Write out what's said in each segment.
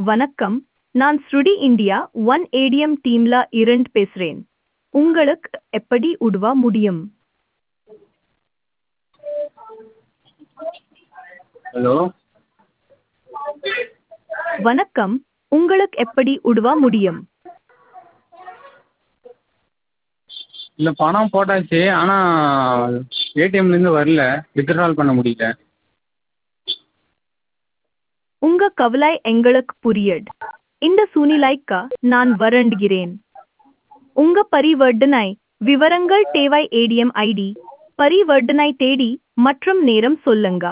வணக்கம் நான் ஸ்ருடி இந்தியா ஒன் ஏடிஎம் டீம்ல இருந்து பேசுறேன் உங்களுக்கு எப்படி உதவ முடியும் ஹலோ வணக்கம் உங்களுக்கு எப்படி உதவ முடியும் இல்லை பணம் போட்டாச்சு ஆனால் ஏடிஎம்லேருந்து வரல வித்ட்ரால் பண்ண முடியல உங்க கவலை எங்களுக்கு புரியுது இந்த சூழ்நிலைக்கு நான் வருந்துகிறேன் உங்க பரிவர்த்தனை விவரங்கள் தேவை ஏடிஎம் ஐடி பரிவர்த்தனை தேதி மற்றும் நேரம் சொல்லுங்க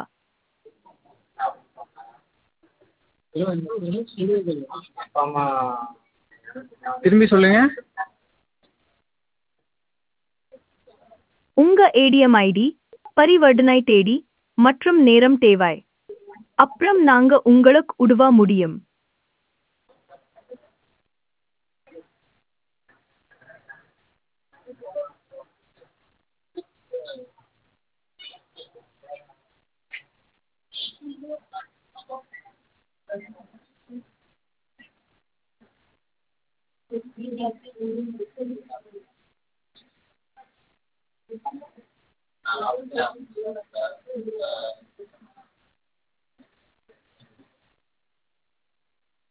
திரும்பி சொல்லுங்கள் உங்க ஏடிஎம் ஐடி பரிவர்த்தனை தேதி மற்றும் நேரம் தேவை அப்புறம் நாங்க உங்களுக்கு உதவ முடியும்